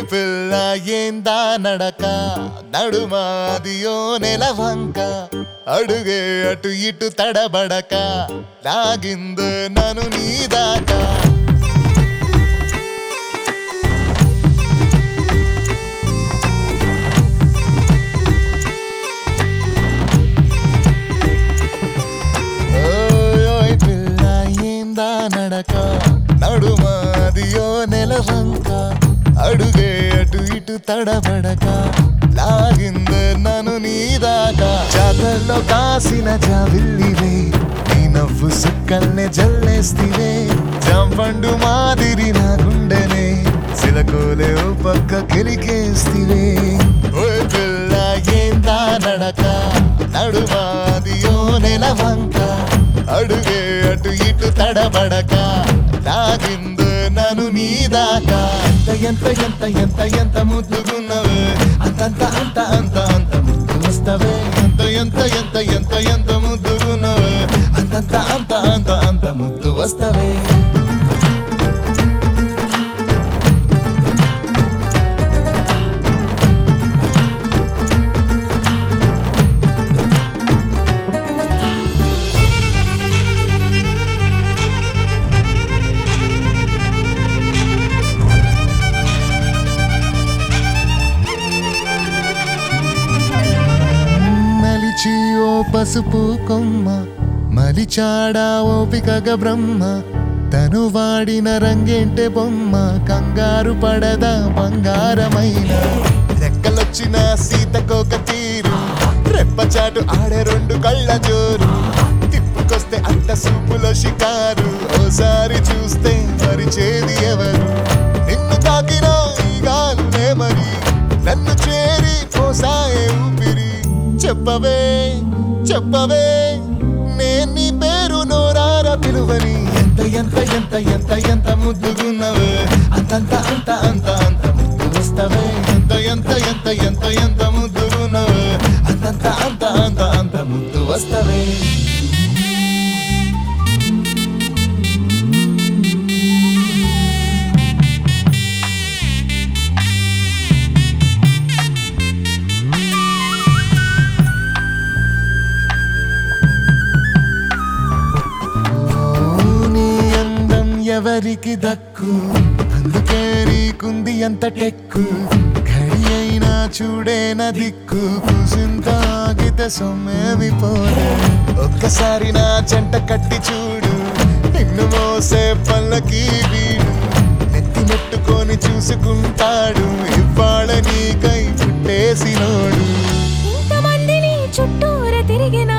పిల్ల ఏందా నడక నడుమాదియో నెలవంక అడుగే అటు ఇటు తడబడక లాగిందు నను నీదాకా ఓయ్ ఓయ్ పిల్ల ఏందా నడక నడుమాదియో నెలవంక అడుగే అటు ఇటు తడబడక లాగిందే నన్ను నీదాకా జాతరలో కాసిన జావిల్లివే నీ నవ్వు సుక్కల్నే జల్లేస్తివే జాంపండు మాదిరి నా గుండెనే సిలకోలే ఓ పక్క కెలికేస్తివే ఓయ్ పిల్ల ఏందా నడక నడుమాదియో నెలవంక అడుగే అటు ఇటు తడబడక లాగిందు నన్ను నీదాకా ఎంత ఎంత ఎంత ఎంత ఎంత ముద్దుగున్నవే అంతంత అంత అంత అంత ముద్దు వస్తవే ఎంత ఎంత ఎంత ఎంత ఎంత ముద్దుగున్నవే అంతంత అంత అంత అంత ముద్దు వస్తవే మలిచి ఓ పసుపు కొమ్మ మలిచాడా ఓపికగ బ్రహ్మ తను వాడిన రంగేంటే బొమ్మ కంగారు పడదా బంగారమైన రెక్కలొచ్చిన సీతకోక తీరు రెప్పచాటు ఆడే రెండు కళ్ళ జోరు తిప్పుకొస్తే అంత సూపులో షికారు ఓసారి చూస్తే మరిచేది ఎవరు నిన్ను తాకిన ఈ గాలునే మరి నన్ను చేరి పోసాయే ఊపిరి చెప్పవే చెప్పవే నేను నీ పేరు నోరార పిలువని ఎంత ఎంత ఎంత ఎంత ఎంత ముద్దుగున్నవే అంతంత అంత అంత అంత ముద్దు వస్తవే ఎంత ఎంత ఎంత ఎంత ఎంత ముద్దుగున్నవే అంతంత అంత అంత అంత ముద్దు వస్తవే నీ అందం ఎవరికి దక్కు అందుకే నీకుంది ఎంత టెక్కు ఘడి అయినా చూడేన దిక్కు కూసింత ఆగితే సొమ్మేమి పోలే ఒక్కసారి నా జంట కట్టి చూడు నిన్ను మోసే పల్లకి వీడు నెత్తి నెట్టుకొని చూసుకుంటాడు ఇవాళ నీకై పుట్టేసినోడు ఇంతమందిని చుట్టూర తిరిగిన